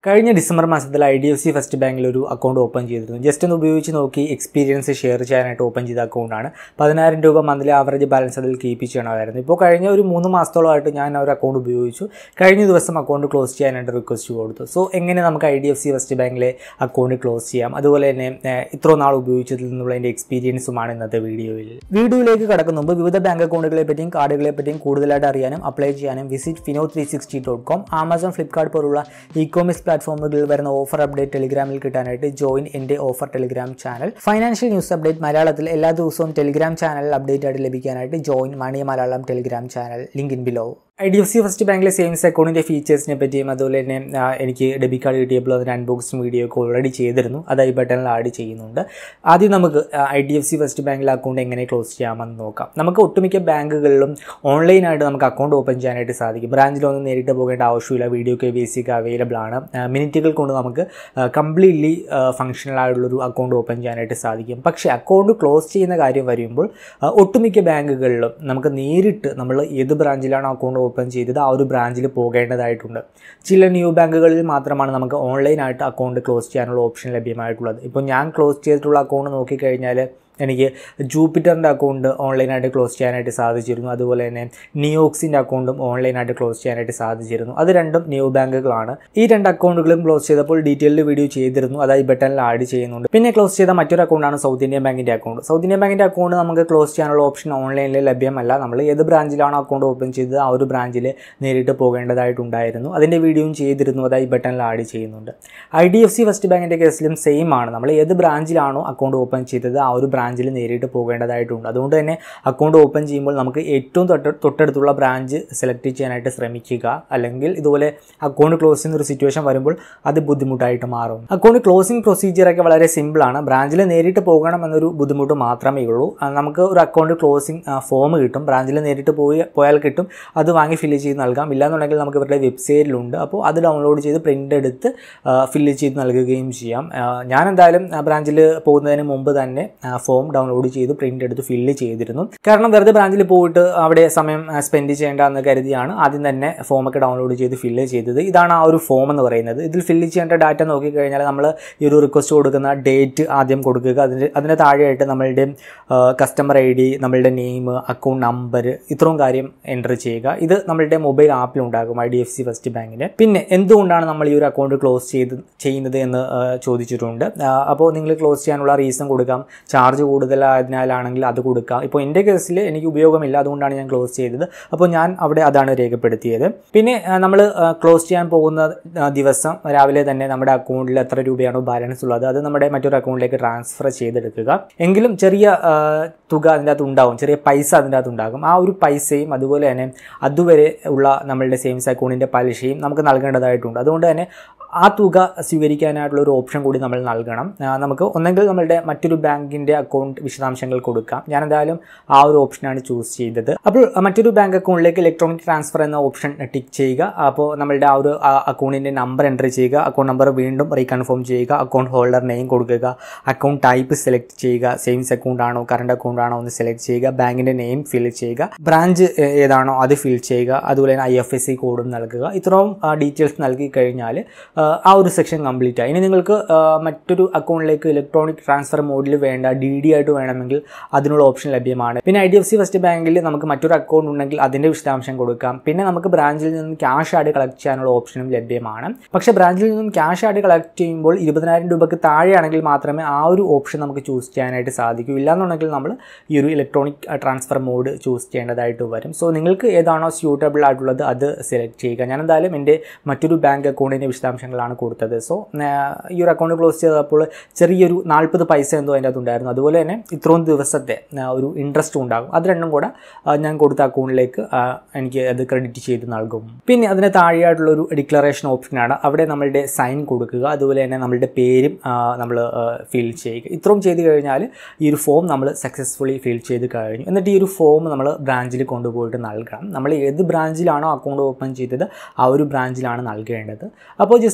കഴിഞ്ഞ ഡിസംബർ മാസത്തിൽ I D F C first ബാങ്കിൽ ഒരു അക്കൗണ്ട് ഓപ്പൺ ചെയ്തിരുന്നു ജസ്റ്റ് ഒന്ന് ഉപയോഗിച്ച് നോക്കി എക്സ്പീരിയൻസ് ഷെയർ ചെയ്യാനായിട്ട് ഓപ്പൺ ചെയ്ത അക്കൗണ്ടാണ് പതിനായിരം രൂപ മന്ത്ലി ആവറേജ് ബാലൻസ് അതിൽ കീപ്പ് ചെയ്യണമായിരുന്നു ഇപ്പോൾ കഴിഞ്ഞ ഒരു മൂന്ന് മാസത്തോളമായിട്ട് ഞാൻ ആ ഒരു അക്കൗണ്ട് ഉപയോഗിച്ചു കഴിഞ്ഞ ദിവസം അക്കൗണ്ട് ക്ലോസ് ചെയ്യാനായിട്ട് റിക്വസ്റ്റ് കൊടുത്തു സോ എങ്ങനെ നമുക്ക് I D F C first ബാങ്കിലെ അക്കൗണ്ട് ക്ലോസ് ചെയ്യാം അതുപോലെ തന്നെ ഏഹ്, ഇത്ര നാൾ ഉപയോഗിച്ചതിൽ നിന്നുള്ള എൻ്റെ എക്സ്പീരിയൻസുമാണ് ഇന്നത്തെ വീഡിയോയിൽ വീഡിയോയിലേക്ക് കടക്കുന്ന മുമ്പ് വിവിധ ബാങ്ക് അക്കൗണ്ടുകളെ പറ്റിയും കാർഡുകളെ പറ്റിയും കൂടുതലായിട്ട് അറിയാനും അപ്ലൈ ചെയ്യാനും visit Fino three sixty dot com Amazon Flipkart പോലുള്ള ഇ കോമേഴ്സ് പ്ലാറ്റ്ഫോമുകളിൽ വരുന്ന ഓഫർ അപ്ഡേറ്റ് ടെലിഗ്രാമിൽ കിട്ടാനായിട്ട് ജോയിൻ എൻ്റെ offer Telegram channel financial news update മലയാളത്തിൽ എല്ലാ ദിവസവും ടെലിഗ്രാം ചാനൽ അപ്ഡേറ്റ് ആയിട്ട് ലഭിക്കാനായിട്ട് join money Malayalam Telegram channel link in below I D F C first ബാങ്കിലെ സേവിങ്സ് അക്കൗണ്ടിൻ്റെ ഫീച്ചേഴ്സിനെ പറ്റിയും അതുപോലെ തന്നെ ആ, എനിക്ക് ഡെബിറ്റ് കാർഡ് കിട്ടിയപ്പോൾ അതിൻ്റെ അൺബോക്സിംഗ് വീഡിയോ ഒക്കെ ഓൾറെഡി ചെയ്തിരുന്നു അത് ഐ ബട്ടണിൽ ആഡ് ചെയ്യുന്നുണ്ട് ആദ്യം നമുക്ക് I D F C first ബാങ്കിലെ അക്കൗണ്ട് എങ്ങനെ ക്ലോസ് ചെയ്യാമെന്ന് നോക്കാം നമുക്ക് ഒട്ടുമിക്ക ബാങ്കുകളിലും ഓൺലൈനായിട്ട് നമുക്ക് അക്കൗണ്ട് ഓപ്പൺ ചെയ്യാനായിട്ട് സാധിക്കും ബ്രാഞ്ചിലൊന്നും നേരിട്ട് പോകേണ്ട ആവശ്യമില്ല video K B C available ആണ് ആ, മിനിറ്റുകൾ കൊണ്ട് നമുക്ക് കംപ്ലീറ്റ്ലി ഫങ്ഷണൽ ആയിട്ടുള്ളൊരു അക്കൗണ്ട് ഓപ്പൺ ചെയ്യാനായിട്ട് സാധിക്കും പക്ഷേ അക്കൗണ്ട് ക്ലോസ് ചെയ്യുന്ന കാര്യം വരുമ്പോൾ ആ, ഒട്ടുമിക്ക ബാങ്കുകളിലും നമുക്ക് നേരിട്ട് നമ്മൾ ഏത് ബ്രാഞ്ചിലാണോ അക്കൗണ്ട് ഓപ്പൺ ചെയ്തത് ആ ഒരു ബ്രാഞ്ചിൽ പോകേണ്ടതായിട്ടുണ്ട് ചില ന്യൂ ബാങ്കുകളിൽ മാത്രമാണ് നമുക്ക് ഓൺലൈനായിട്ട് അക്കൗണ്ട് ക്ലോസ് ചെയ്യാനുള്ള ഓപ്ഷൻ ലഭ്യമായിട്ടുള്ളത് ഇപ്പോൾ ഞാൻ ക്ലോസ് ചെയ്തിട്ടുള്ള അക്കൗണ്ട് നോക്കിക്കഴിഞ്ഞാൽ എനിക്ക് ജൂപ്പിറ്ററിൻ്റെ അക്കൗണ്ട് ഓൺലൈനായിട്ട് ക്ലോസ് ചെയ്യാനായിട്ട് സാധിച്ചിരുന്നു അതുപോലെ തന്നെ നിയോക്സിൻ്റെ അക്കൗണ്ടും ഓൺലൈനായിട്ട് ക്ലോസ് ചെയ്യാനായിട്ട് സാധിച്ചിരുന്നു അത് രണ്ടും ന്യൂ ബാങ്കുകളാണ് ഈ രണ്ട് അക്കൗണ്ടുകളും ക്ലോസ് ചെയ്തപ്പോൾ ഡീറ്റെയിൽഡ് വീഡിയോ ചെയ്തിരുന്നു അത് ഈ ബട്ടണിൽ ആഡ് ചെയ്യുന്നുണ്ട് പിന്നെ ക്ലോസ് ചെയ്ത മറ്റൊരു അക്കൗണ്ടാണ് സൗത്ത് ഇന്ത്യൻ ബാങ്കിൻ്റെ അക്കൗണ്ട് സൗത്ത് ഇന്ത്യൻ ബാങ്കിൻ്റെ അക്കൗണ്ട് നമുക്ക് ക്ലോസ് ചെയ്യാനുള്ള ഓപ്ഷൻ ഓൺലൈനിൽ ലഭ്യമല്ല നമ്മൾ ഏത് ബ്രാഞ്ചിലാണോ അക്കൗണ്ട് ഓപ്പൺ ചെയ്തത് ആ ഒരു ബ്രാഞ്ചിൽ നേരിട്ട് പോകേണ്ടതായിട്ടുണ്ടായിരുന്നു അതിൻ്റെ വീഡിയോയും ചെയ്തിരുന്നു അത് ഈ ബട്ടണിൽ ആഡ് ചെയ്യുന്നുണ്ട് I D F C first ബാങ്കിൻ്റെ കേസിലും സെയിം ആണ് നമ്മൾ ഏത് ബ്രാഞ്ചിലാണോ അക്കൗണ്ട് ഓപ്പൺ ചെയ്തത് ആ ഒരു ബ്രാഞ്ചിൽ നേരിട്ട് പോകേണ്ടതായിട്ടുണ്ട് അതുകൊണ്ട് തന്നെ അക്കൗണ്ട് ഓപ്പൺ ചെയ്യുമ്പോൾ നമുക്ക് ഏറ്റവും തൊട്ട് തൊട്ടടുത്തുള്ള ബ്രാഞ്ച് സെലക്ട് ചെയ്യാനായിട്ട് ശ്രമിക്കുക അല്ലെങ്കിൽ ഇതുപോലെ അക്കൗണ്ട് ക്ലോസ് ചെയ്യുന്ന ഒരു സിറ്റുവേഷൻ വരുമ്പോൾ അത് ബുദ്ധിമുട്ടായിട്ട് മാറും അക്കൗണ്ട് ക്ലോസിംഗ് പ്രൊസീജിയറൊക്കെ വളരെ സിമ്പിളാണ് ബ്രാഞ്ചിൽ നേരിട്ട് പോകണം എന്നൊരു ബുദ്ധിമുട്ട് മാത്രമേ ഉള്ളൂ ആ, നമുക്ക് ഒരു അക്കൗണ്ട് ക്ലോസിംഗ് ഫോം കിട്ടും ബ്രാഞ്ചിൽ നേരിട്ട് പോയി പോയാൽ കിട്ടും അത് വാങ്ങി ഫില്ല് ചെയ്ത് നൽകാം ഇല്ലാന്നുണ്ടെങ്കിൽ നമുക്ക് ഇവരുടെ വെബ്സൈറ്റിലുണ്ട് അപ്പോൾ അത് ഡൗൺലോഡ് ചെയ്ത് പ്രിൻ്റ് എടുത്ത് ഫില്ല് ചെയ്ത് നൽകുകയും ചെയ്യാം ആ, ഞാൻ എന്തായാലും ബ്രാഞ്ചിൽ പോകുന്നതിന് മുമ്പ് തന്നെ ഫോം ഡൗൺലോഡ് ചെയ്ത് പ്രിൻ്റ് എടുത്ത് ഫില്ല് ചെയ്തിരുന്നു കാരണം വെറുതെ ബ്രാഞ്ചിൽ പോയിട്ട് അവിടെ സമയം സ്പെൻഡ് ചെയ്യേണ്ട എന്ന് കരുതിയാണ് ആദ്യം തന്നെ ഫോമൊക്കെ ഡൗൺലോഡ് ചെയ്ത് ഫില്ല് ചെയ്തത് ഇതാണ് ആ ഒരു ഫോം എന്ന് പറയുന്നത് ഇതിൽ ഫില്ല് ചെയ്യേണ്ട ഡാറ്റ നോക്കിക്കഴിഞ്ഞാൽ നമ്മൾ ഈ ഒരു റിക്വസ്റ്റ് കൊടുക്കുന്ന ഡേറ്റ് ആദ്യം കൊടുക്കുക അതിന് അതിന് താഴെയായിട്ട് നമ്മളുടെ കസ്റ്റമർ ഐ ഡി നമ്മളുടെ നെയിം അക്കൗണ്ട് നമ്പർ ഇത്രയും കാര്യം എൻ്റർ ചെയ്യുക ഇത് നമ്മളുടെ മൊബൈൽ ആപ്പിൽ ഉണ്ടാകും I D F C first ബാങ്കിൻ്റെ പിന്നെ എന്തുകൊണ്ടാണ് നമ്മൾ ഈ ഒരു അക്കൗണ്ട് ക്ലോസ് ചെയ്ത് ചെയ്യുന്നത് എന്ന് ആ, ചോദിച്ചിട്ടുണ്ട് ആ, അപ്പോൾ നിങ്ങൾ ക്ലോസ് ചെയ്യാനുള്ള റീസൺ കൊടുക്കാം ചാർജ് കൂടുതലായതിനാലാണെങ്കിൽ അത് കൊടുക്കാം ഇപ്പോൾ എൻ്റെ കേസിൽ എനിക്ക് ഉപയോഗമില്ല അതുകൊണ്ടാണ് ഞാൻ ക്ലോസ് ചെയ്തത് അപ്പോൾ ഞാൻ അവിടെ അതാണ് രേഖപ്പെടുത്തിയത് പിന്നെ നമ്മൾ ക്ലോസ് ചെയ്യാൻ പോകുന്ന ആ, ദിവസം രാവിലെ തന്നെ നമ്മുടെ അക്കൗണ്ടിൽ എത്ര രൂപയാണോ ബാലൻസ് ഉള്ളത് അത് നമ്മുടെ മറ്റൊരു അക്കൗണ്ടിലേക്ക് ട്രാൻസ്ഫർ ചെയ്തെടുക്കുക എങ്കിലും ചെറിയ ആ, തുക അതിൻ്റെ അകത്ത് ഉണ്ടാവും ചെറിയ പൈസ അതിൻ്റെ അകത്ത് ഉണ്ടാകും ആ ഒരു പൈസയും അതുപോലെ തന്നെ അതുവരെ ഉള്ള നമ്മളുടെ സേവിങ്സ് അക്കൗണ്ടിൻ്റെ പലിശയും നമുക്ക് നൽകേണ്ടതായിട്ടുണ്ട് അതുകൊണ്ട് തന്നെ ആ തുക സ്വീകരിക്കാനായിട്ടുള്ള ഒരു ഓപ്ഷൻ കൂടി നമ്മൾ നൽകണം ആ, നമുക്ക് ഒന്നെങ്കിൽ നമ്മളുടെ മറ്റൊരു ബാങ്കിൻ്റെ അക്കൗണ്ട് വിശദാംശങ്ങൾ കൊടുക്കാം ഞാൻ എന്തായാലും ആ ഒരു ഓപ്ഷനാണ് ചൂസ് ചെയ്തത് അപ്പോൾ ആ, മറ്റൊരു ബാങ്ക് അക്കൗണ്ടിലേക്ക് ഇലക്ട്രോണിക് ട്രാൻസ്ഫർ എന്ന ഓപ്ഷൻ ടിക്ക് ചെയ്യുക അപ്പോൾ നമ്മളുടെ ആ ഒരു അക്കൗണ്ടിൻ്റെ നമ്പർ എൻ്റർ ചെയ്യുക അക്കൗണ്ട് നമ്പർ വീണ്ടും റീകൺഫേം ചെയ്യുക അക്കൗണ്ട് ഹോൾഡർ നെയിം കൊടുക്കുക അക്കൗണ്ട് ടൈപ്പ് സെലക്ട് ചെയ്യുക സേവിങ്സ് അക്കൗണ്ട് ആണോ കറണ്ട് അക്കൗണ്ട് ആണോ എന്ന് സെലക്ട് ചെയ്യുക ബാങ്കിൻ്റെ നെയിം ഫിൽ ചെയ്യുക ബ്രാഞ്ച് ഏതാണോ അത് ഫിൽ ചെയ്യുക അതുപോലെ തന്നെ ഐ എഫ് എസ് സി കോഡും നൽകുക ഇത്രയും ഡീറ്റെയിൽസ് നൽകി കഴിഞ്ഞാൽ ആ ഒരു സെക്ഷൻ കംപ്ലീറ്റ് ആയി ഇനി നിങ്ങൾക്ക് ആ, മറ്റൊരു അക്കൗണ്ടിലേക്ക് ഇലക്ട്രോണിക് ട്രാൻസ്ഫർ മോഡിൽ വേണ്ട ഡി ഡി ആയിട്ട് വേണമെങ്കിൽ അതിനുള്ള ഓപ്ഷൻ ലഭ്യമാണ് പിന്നെ I D F C first ബാങ്കിൽ നമുക്ക് മറ്റൊരു അക്കൗണ്ട് ഉണ്ടെങ്കിൽ അതിൻ്റെ വിശദാംശം കൊടുക്കാം പിന്നെ നമുക്ക് ബ്രാഞ്ചിൽ നിന്നും ക്യാഷ് ആയിട്ട് കളക്ട് ചെയ്യാനുള്ള ഓപ്ഷനും ലഭ്യമാണ് പക്ഷേ ബ്രാഞ്ചിൽ നിന്നും ക്യാഷ് ആയിട്ട് കളക്ട് ചെയ്യുമ്പോൾ ഇരുപതിനായിരം രൂപയ്ക്ക് താഴെയാണെങ്കിൽ മാത്രമേ ആ ഒരു ഓപ്ഷൻ നമുക്ക് ചൂസ് ചെയ്യാനായിട്ട് സാധിക്കൂ ഇല്ലാന്നുണ്ടെങ്കിൽ നമ്മൾ ഈ ഒരു ഇലക്ട്രോണിക് ട്രാൻസ്ഫർ മോഡ് ചൂസ് ചെയ്യേണ്ടതായിട്ട് വരും സോ നിങ്ങൾക്ക് ഏതാണോ സ്യൂട്ടബിൾ ആയിട്ടുള്ളത് അത് സെലക്ട് ചെയ്യുക ഞാൻ എന്തായാലും എൻ്റെ മറ്റൊരു ബാങ്ക് അക്കൗണ്ടിൻ്റെ വിശദാംശങ്ങളാണ് കൊടുത്തത് സോ ഈ ഒരു അക്കൗണ്ട് ക്ലോസ് ചെയ്തപ്പോൾ ചെറിയൊരു നാൽപ്പത് പൈസ എന്തോ അതിൻ്റെ അകത്തുണ്ടായിരുന്നു അതുപോലെ തന്നെ ഇത്രയും ദിവസത്തെ ആ, ഒരു ഇൻട്രസ്റ്റ് ഉണ്ടാകും അത് രണ്ടും കൂടെ ആ, ഞാൻ കൊടുത്ത അക്കൗണ്ടിലേക്ക് ആ, എനിക്ക് അത് ക്രെഡിറ്റ് ചെയ്ത് നൽകും പിന്നെ അതിന് താഴെയായിട്ടുള്ള ഒരു ഡിക്ലറേഷൻ ഓപ്ഷനാണ് അവിടെ നമ്മളുടെ സൈൻ കൊടുക്കുക അതുപോലെ തന്നെ നമ്മളുടെ പേരും നമ്മൾ ഫിൽ ചെയ്യുക ഇത്രയും ചെയ്ത് കഴിഞ്ഞാൽ ഈ ഒരു ഫോം നമ്മൾ സക്സസ്ഫുള്ളി ഫിൽ ചെയ്ത് കഴിഞ്ഞു എന്നിട്ട് ഈ ഒരു ഫോം നമ്മൾ ബ്രാഞ്ചിൽ കൊണ്ടുപോയിട്ട് നൽകണം നമ്മൾ ഏത് ബ്രാഞ്ചിലാണോ അക്കൗണ്ട് ഓപ്പൺ ചെയ്തത് ആ ഒരു ബ്രാഞ്ചിലാണ് നൽകേണ്ടത് അപ്പോൾ ജസ്റ്റ്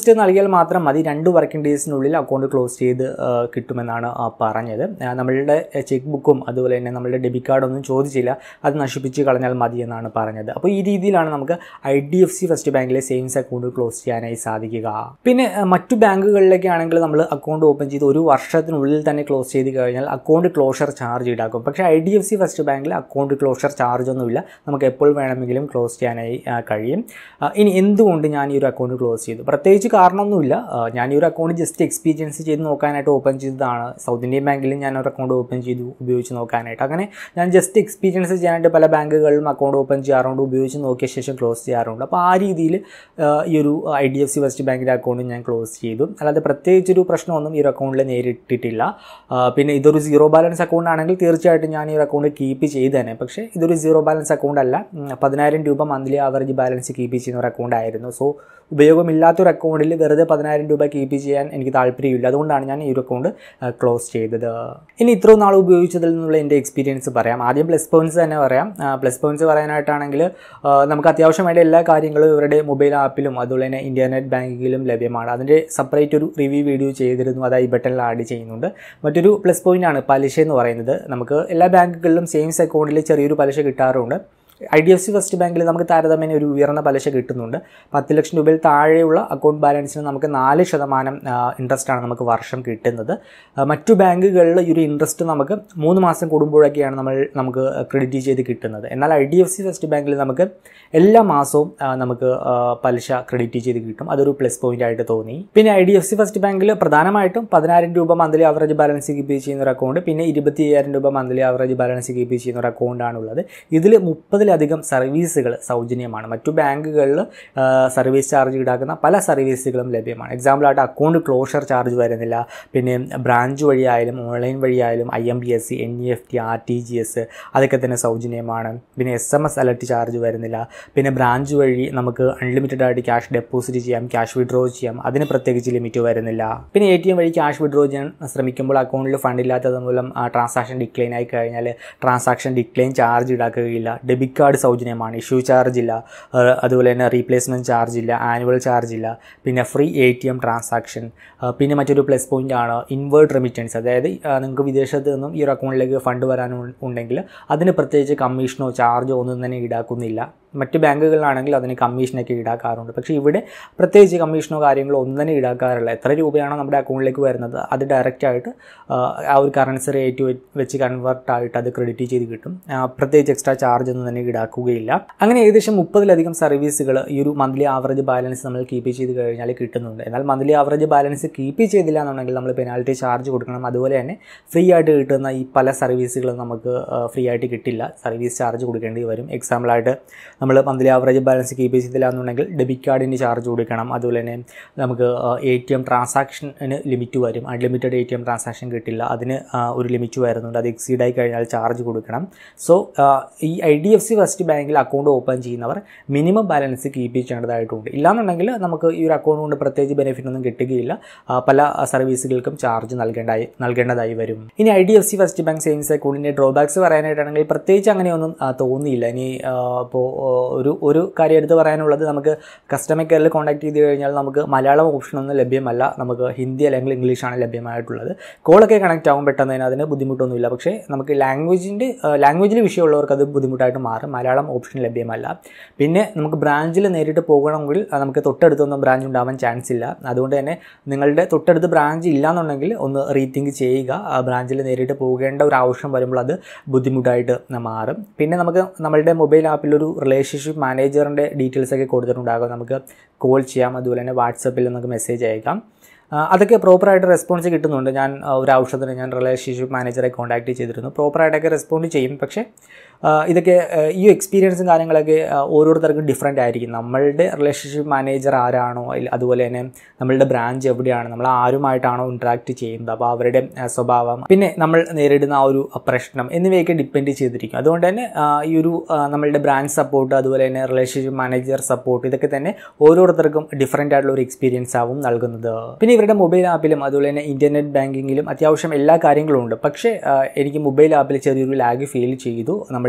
രജിസ്റ്റർ നൽകിയാൽ മാത്രം മതി രണ്ട് വർക്കിംഗ് ഡേയ്സിനുള്ളിൽ അക്കൗണ്ട് ക്ലോസ് ചെയ്ത് ആ, കിട്ടുമെന്നാണ് ആ പറഞ്ഞത് ആ, നമ്മളുടെ ചെക്ക് ബുക്കും അതുപോലെ തന്നെ നമ്മളുടെ ഡെബിറ്റ് കാർഡൊന്നും ചോദിച്ചില്ല അത് നശിപ്പിച്ച് കളഞ്ഞാൽ മതി എന്നാണ് പറഞ്ഞത് അപ്പോൾ ഈ രീതിയിലാണ് നമുക്ക് I D F C first ബാങ്കിലെ സേവിങ്സ് അക്കൗണ്ട് ക്ലോസ് ചെയ്യാനായി സാധിക്കുക പിന്നെ ആ, മറ്റു ബാങ്കുകളിലൊക്കെ ആണെങ്കിൽ നമ്മൾ അക്കൗണ്ട് ഓപ്പൺ ചെയ്ത് ഒരു വർഷത്തിനുള്ളിൽ തന്നെ ക്ലോസ് ചെയ്ത് കഴിഞ്ഞാൽ അക്കൗണ്ട് ക്ലോഷർ ചാർജ് ഈടാക്കും പക്ഷേ I D F C first ബാങ്കിൽ അക്കൗണ്ട് ക്ലോഷർ ചാർജ് ഒന്നുമില്ല നമുക്ക് എപ്പോൾ വേണമെങ്കിലും ക്ലോസ് ചെയ്യാനായി ആ, കഴിയും ആ, ഇനി എന്തുകൊണ്ട് ഞാൻ ഈ ഒരു അക്കൗണ്ട് ക്ലോസ് ചെയ്തു പ്രത്യേകിച്ച് കാരണമൊന്നുമില്ല ആ, ഞാൻ ഈ ഒരു അക്കൗണ്ട് ജസ്റ്റ് എക്സ്പീരിയൻസ് ചെയ്ത് നോക്കാനായിട്ട് ഓപ്പൺ ചെയ്തതാണ് സൗത്ത് ഇന്ത്യൻ ബാങ്കിലും ഞാൻ ഒരു അക്കൗണ്ട് ഓപ്പൺ ചെയ്തു ഉപയോഗിച്ച് നോക്കാനായിട്ട് അങ്ങനെ ഞാൻ ജസ്റ്റ് എക്സ്പീരിയൻസ് ചെയ്യാനായിട്ട് പല ബാങ്കുകളിലും അക്കൗണ്ട് ഓപ്പൺ ചെയ്യാറുണ്ട് ഉപയോഗിച്ച് നോക്കിയ ശേഷം ക്ലോസ് ചെയ്യാറുണ്ട് അപ്പോൾ ആ രീതിയിൽ ഈ ഒരു I D F C first ബാങ്കിൻ്റെ അക്കൗണ്ട് ഞാൻ ക്ലോസ് ചെയ്തു അല്ലാതെ പ്രത്യേകിച്ചൊരു പ്രശ്നമൊന്നും ഈ ഒരു അക്കൗണ്ടിൽ നേരിട്ടിട്ടില്ല ആ, പിന്നെ ഇതൊരു സീറോ ബാലൻസ് അക്കൗണ്ട് ആണെങ്കിൽ തീർച്ചയായിട്ടും ഞാൻ ഈ ഒരു അക്കൗണ്ട് കീപ്പ് ചെയ്തേനെ പക്ഷേ ഇതൊരു സീറോ ബാലൻസ് അക്കൗണ്ട് അല്ല ഉം, പതിനായിരം രൂപ മന്ത്ലി ആവറേജ് ബാലൻസ് കീപ്പ് ചെയ്യുന്ന ഒരു അക്കൗണ്ട് ആയിരുന്നു സോ ഉപയോഗമില്ലാത്തൊരു അക്കൗണ്ടിൽ വെറുതെ പതിനായിരം രൂപ കീപ്പ് ചെയ്യാൻ എനിക്ക് താല്പര്യമില്ല അതുകൊണ്ടാണ് ഞാൻ ഈ ഒരു അക്കൗണ്ട് ക്ലോസ് ചെയ്തത് ഇനി ഇത്രയും നാൾ ഉപയോഗിച്ചതിൽ നിന്നുള്ള എൻ്റെ എക്സ്പീരിയൻസ് പറയാം ആദ്യം പ്ലസ് പോയിൻറ്റ്സ് തന്നെ പറയാം പ്ലസ് പോയിൻറ്റ്സ് പറയാനായിട്ടാണെങ്കിൽ ആ, നമുക്ക് അത്യാവശ്യം വേണ്ട എല്ലാ കാര്യങ്ങളും ഇവരുടെ മൊബൈൽ ആപ്പിലും അതുപോലെ തന്നെ ഇൻ്റർനെറ്റ് ബാങ്കിങ്ങിലും ലഭ്യമാണ് അതിൻ്റെ സെപ്പറേറ്റ് ഒരു റിവ്യൂ വീഡിയോ ചെയ്തിരുന്നു അത് ഐ ബട്ടണിൽ ആഡ് ചെയ്യുന്നുണ്ട് മറ്റൊരു പ്ലസ് പോയിൻ്റ് ആണ് പലിശ എന്ന് പറയുന്നത് നമുക്ക് എല്ലാ ബാങ്കുകളിലും സേവിങ്സ് അക്കൗണ്ടിൽ ചെറിയൊരു പലിശ കിട്ടാറുണ്ട് I D F C first ബാങ്കിൽ നമുക്ക് താരതമ്യേന ഒരു ഉയർന്ന പലിശ കിട്ടുന്നുണ്ട് പത്ത് ലക്ഷം രൂപയിൽ താഴെയുള്ള അക്കൗണ്ട് ബാലൻസിന് നമുക്ക് നാല് ശതമാനം ഇൻട്രസ്റ്റ് ആണ് നമുക്ക് വർഷം കിട്ടുന്നത് ആ, മറ്റു ബാങ്കുകളിൽ ഈ ഒരു ഇൻട്രസ്റ്റ് നമുക്ക് മൂന്ന് മാസം കൂടുമ്പോഴൊക്കെയാണ് നമ്മൾ നമുക്ക് ക്രെഡിറ്റ് ചെയ്ത് കിട്ടുന്നത് എന്നാൽ I D F C first ബാങ്കിൽ നമുക്ക് എല്ലാ മാസവും ആ, നമുക്ക് ആ, പലിശ ക്രെഡിറ്റ് ചെയ്ത് കിട്ടും അതൊരു പ്ലസ് പോയിന്റ് ആയിട്ട് തോന്നി പിന്നെ I D F C first ബാങ്കിൽ പ്രധാനമായിട്ടും പതിനായിരം രൂപ മന്ത്ലി ആവറേജ് ബാലൻസ് കീപ്പ് ചെയ്യുന്ന ഒരു അക്കൗണ്ട് പിന്നെ ഇരുപത്തി അയ്യായിരം രൂപ മന്ത്ലി ആവറേജ് ബാലൻസ് കീപ്പ് ചെയ്യുന്ന ഒരു അക്കൗണ്ടാണുള്ളത് ഇതിൽ മുപ്പതിലധികം സർവീസുകൾ സൗജന്യമാണ് മറ്റു ബാങ്കുകളിൽ സർവീസ് ചാർജ് ഈടാക്കുന്ന പല സർവീസുകളും ലഭ്യമാണ് എക്സാമ്പിളായിട്ട് അക്കൗണ്ട് ക്ലോഷർ ചാർജ് വരുന്നില്ല പിന്നെ ബ്രാഞ്ച് വഴിയായാലും ഓൺലൈൻ വഴിയായാലും I M B S C N E F T R T G S അതൊക്കെ തന്നെ സൗജന്യമാണ് പിന്നെ S M S alert charge വരുന്നില്ല പിന്നെ ബ്രാഞ്ച് വഴി നമുക്ക് അൺലിമിറ്റഡ് ആയിട്ട് ക്യാഷ് ഡെപ്പോസിറ്റ് ചെയ്യാം ക്യാഷ് വിഡ്രോ ചെയ്യാം അതിന് പ്രത്യേകിച്ച് ലിമിറ്റ് വരുന്നില്ല പിന്നെ എ ടി എം വഴി ക്യാഷ് വിഡ്രോ ചെയ്യാൻ ശ്രമിക്കുമ്പോൾ അക്കൗണ്ടിൽ ഫണ്ട് ഇല്ലാത്തത് മൂലം ആ ട്രാൻസാക്ഷൻ ഡിക്ലൈൻ ആയി കഴിഞ്ഞാൽ ട്രാൻസാക്ഷൻ ഡിക്ലൈൻ ചാർജ് ഈടാക്കുകയില്ല ഡെബിറ്റ് കാർഡ് സൗജന്യമാണ് ഇഷ്യൂ ചാർജ് ഇല്ല ആ, അതുപോലെ തന്നെ റീപ്ലേസ്മെൻറ്റ് ചാർജ് ഇല്ല ആനുവൽ ചാർജ് ഇല്ല പിന്നെ free A T M transaction പിന്നെ മറ്റൊരു പ്ലസ് പോയിൻ്റ് ആണ് ഇൻവേർട്ട് റെമിറ്റൻസ് അതായത് ആ, നിങ്ങൾക്ക് വിദേശത്ത് നിന്നും ഈ ഒരു അക്കൗണ്ടിലേക്ക് ഫണ്ട് വരാൻ ഉണ്ടെങ്കിൽ അതിന് പ്രത്യേകിച്ച് കമ്മീഷനോ ചാർജോ ഒന്നും തന്നെ ഈടാക്കുന്നില്ല മറ്റ് ബാങ്കുകളിലാണെങ്കിൽ അതിന് കമ്മീഷനൊക്കെ ഈടാക്കാറുണ്ട് പക്ഷേ ഇവിടെ പ്രത്യേകിച്ച് കമ്മീഷനോ കാര്യങ്ങളോ ഒന്നും തന്നെ ഈടാക്കാറില്ല എത്ര രൂപയാണോ നമ്മുടെ അക്കൗണ്ടിലേക്ക് വരുന്നത് അത് ഡയറക്റ്റ് ആയിട്ട് ആ, ആ ഒരു കറൻസി റേറ്റ് വെച്ച് കൺവേർട്ട് ആയിട്ട് അത് ക്രെഡിറ്റ് ചെയ്ത് കിട്ടും ആ, പ്രത്യേകിച്ച് എക്സ്ട്രാ ചാർജ് ഒന്നും തന്നെ ഈടാക്കുകയില്ല അങ്ങനെ ഏകദേശം മുപ്പതിലധികം സർവീസുകൾ ഈ ഒരു മന്ത്ലി ആവറേജ് ബാലൻസ് നമ്മൾ കീപ്പ് ചെയ്ത് കഴിഞ്ഞാൽ കിട്ടുന്നുണ്ട് എന്നാൽ മന്ത്ലി ആവറേജ് ബാലൻസ് കീപ്പ് ചെയ്തില്ല എന്നുണ്ടെങ്കിൽ നമ്മൾ പെനാൽറ്റി ചാർജ് കൊടുക്കണം അതുപോലെ തന്നെ ഫ്രീ ആയിട്ട് കിട്ടുന്ന ഈ പല സർവീസുകളും നമുക്ക് ഫ്രീ ആയിട്ട് കിട്ടില്ല സർവീസ് ചാർജ് കൊടുക്കേണ്ടി വരും എക്സാമ്പിളായിട്ട് നമ്മൾ മന്ത്ലി ആവറേജ് ബാലൻസ് കീപ്പ് ചെയ്തില്ല എന്നുണ്ടെങ്കിൽ ഡെബിറ്റ് കാർഡിന് ചാർജ് കൊടുക്കണം അതുപോലെ തന്നെ നമുക്ക് എ ടി എം ട്രാൻസാക്ഷന് ലിമിറ്റ് വരും unlimited A T M transaction കിട്ടില്ല അതിന് ആ, ഒരു ലിമിറ്റ് വരുന്നുണ്ട് അത് എക്സീഡ് ആയി കഴിഞ്ഞാൽ ചാർജ് കൊടുക്കണം സോ ഈ I D F C first ബാങ്കിൽ അക്കൗണ്ട് ഓപ്പൺ ചെയ്യുന്നവർ മിനിമം ബാലൻസ് കീപ്പ് ചെയ്യേണ്ടതായിട്ടുണ്ട് ഇല്ലാന്നുണ്ടെങ്കിൽ നമുക്ക് ഈ ഒരു അക്കൗണ്ട് കൊണ്ട് പ്രത്യേകിച്ച് ബെനിഫിറ്റ് ഒന്നും കിട്ടുകയില്ല ആ, പല സർവീസുകൾക്കും ചാർജ് നൽകേണ്ടായി നൽകേണ്ടതായി വരും ഇനി I D F C first bank savings അക്കൗണ്ടിൻ്റെ ഡ്രോബാക്സ് പറയാനായിട്ടാണെങ്കിൽ പ്രത്യേകിച്ച് അങ്ങനെയൊന്നും ആ, തോന്നിയില്ല ഇനി ഇപ്പോൾ ഒരു ഒരു കാര്യം എടുത്ത് പറയാനുള്ളത് നമുക്ക് കസ്റ്റമർ കെയറിൽ കോൺടാക്ട് ചെയ്ത് കഴിഞ്ഞാൽ നമുക്ക് മലയാളം ഓപ്ഷനൊന്നും ലഭ്യമല്ല നമുക്ക് ഹിന്ദി അല്ലെങ്കിൽ ഇംഗ്ലീഷാണ് ലഭ്യമായിട്ടുള്ളത് കോളൊക്കെ കണക്ട് ആകും പെട്ടെന്ന് തന്നെ അതിന് ബുദ്ധിമുട്ടൊന്നുമില്ല പക്ഷേ നമുക്ക് ലാംഗ്വേജിൻ്റെ ലാംഗ്വേജിൽ വിഷയമുള്ളവർക്ക് അത് ബുദ്ധിമുട്ടായിട്ട് മാറും മലയാളം ഓപ്ഷൻ ലഭ്യമല്ല പിന്നെ നമുക്ക് ബ്രാഞ്ചിൽ നേരിട്ട് പോകണമെങ്കിൽ ആ, നമുക്ക് തൊട്ടടുത്തൊന്നും ബ്രാഞ്ച് ഉണ്ടാവാൻ ചാൻസ് ഇല്ല അതുകൊണ്ട് തന്നെ നിങ്ങളുടെ തൊട്ടടുത്ത് ബ്രാഞ്ച് ഇല്ലാന്നുണ്ടെങ്കിൽ ഒന്ന് റീതിങ്ക് ചെയ്യുക ആ ബ്രാഞ്ചിൽ നേരിട്ട് പോകേണ്ട ഒരു ആവശ്യം വരുമ്പോൾ അത് ബുദ്ധിമുട്ടായിട്ട് മാറും പിന്നെ നമുക്ക് നമ്മളുടെ മൊബൈൽ ആപ്പിൽ ഒരു റിലേഷൻഷിപ്പ് മാനേജറിൻ്റെ ഡീറ്റെയിൽസ് ഒക്കെ കൊടുത്തിട്ടുണ്ടാകും നമുക്ക് കോൾ ചെയ്യാം അതുപോലെ തന്നെ വാട്സപ്പിൽ നമുക്ക് മെസ്സേജ് അയക്കാം ആ, അതൊക്കെ പ്രോപ്പറായിട്ട് റെസ്പോൺസ് കിട്ടുന്നുണ്ട് ഞാൻ ആ, ഒരു ആവശ്യത്തിന് ഞാൻ റിലേഷൻഷിപ്പ് മാനേജറെ കോൺടാക്ട് ചെയ്തിരുന്നു പ്രോപ്പറായിട്ടൊക്കെ റെസ്പോണ്ട് ചെയ്യും പക്ഷേ ആ, ഇതൊക്കെ ആ, ഈ എക്സ്പീരിയൻസും കാര്യങ്ങളൊക്കെ ആ, ഓരോരുത്തർക്കും ഡിഫറെൻ്റ് ആയിരിക്കും നമ്മളുടെ റിലേഷൻഷിപ്പ് മാനേജർ ആരാണോ ഇല്ല- അതുപോലെ തന്നെ നമ്മളുടെ ബ്രാഞ്ച് എവിടെയാണ് നമ്മൾ ആരുമായിട്ടാണോ ഇൻട്രാക്ട് ചെയ്യുന്നത് അപ്പോൾ അവരുടെ ആ, സ്വഭാവം പിന്നെ നമ്മൾ നേരിടുന്ന ആ ഒരു പ്രശ്നം എന്നിവയൊക്കെ ഡിപ്പെൻഡ് ചെയ്തിരിക്കും അതുകൊണ്ട് തന്നെ ആ, ഈ ഒരു ആ, നമ്മളുടെ ബ്രാഞ്ച് സപ്പോർട്ട് അതുപോലെ തന്നെ റിലേഷൻഷിപ്പ് മാനേജർ സപ്പോർട്ട് ഇതൊക്കെ തന്നെ ഓരോരുത്തർക്കും ഡിഫറെൻ്റ് ആയിട്ടുള്ള ഒരു എക്സ്പീരിയൻസ് ആവും നൽകുന്നത് പിന്നെ ഇവരുടെ മൊബൈൽ ആപ്പിലും അതുപോലെ തന്നെ ഇൻ്റർനെറ്റ് ബാങ്കിങ്ങിലും അത്യാവശ്യം എല്ലാ കാര്യങ്ങളും ഉണ്ട് പക്ഷേ ആ, എനിക്ക് മൊബൈൽ ആപ്പിൽ ചെറിയൊരു ലാഗ് ഫീൽ ചെയ്തു നമ്മൾ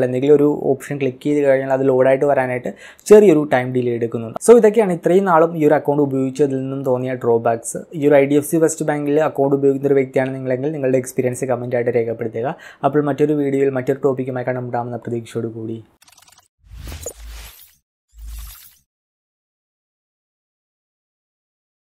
നമ്മൾ എന്തെങ്കിലും ഒരു ഓപ്ഷൻ ക്ലിക്ക് ചെയ്ത് കഴിഞ്ഞാൽ അത് ലോഡായിട്ട് വരാനായിട്ട് ചെറിയൊരു ടൈം ഡിലേ എടുക്കുന്നുണ്ട് സോ ഇതൊക്കെയാണ് ഇത്രയും നാളും ഈ ഒരു അക്കൗണ്ട് ഉപയോഗിച്ചതിൽ നിന്നും തോന്നിയ ഡ്രോബാക്സ് ഈ ഒരു I D F C first ബാങ്കിൽ അക്കൗണ്ട് ഉപയോഗിക്കുന്ന ഒരു വ്യക്തിയാണ് നിങ്ങളെങ്കിൽ നിങ്ങളുടെ എക്സ്പീരിയൻസ് കമൻറ്റായിട്ട് രേഖപ്പെടുത്തുക അപ്പോൾ മറ്റൊരു വീഡിയോയിൽ മറ്റൊരു ടോപ്പിക്കുമായി കണ്ടുമുട്ടാമെന്ന പ്രതീക്ഷയോട് കൂടി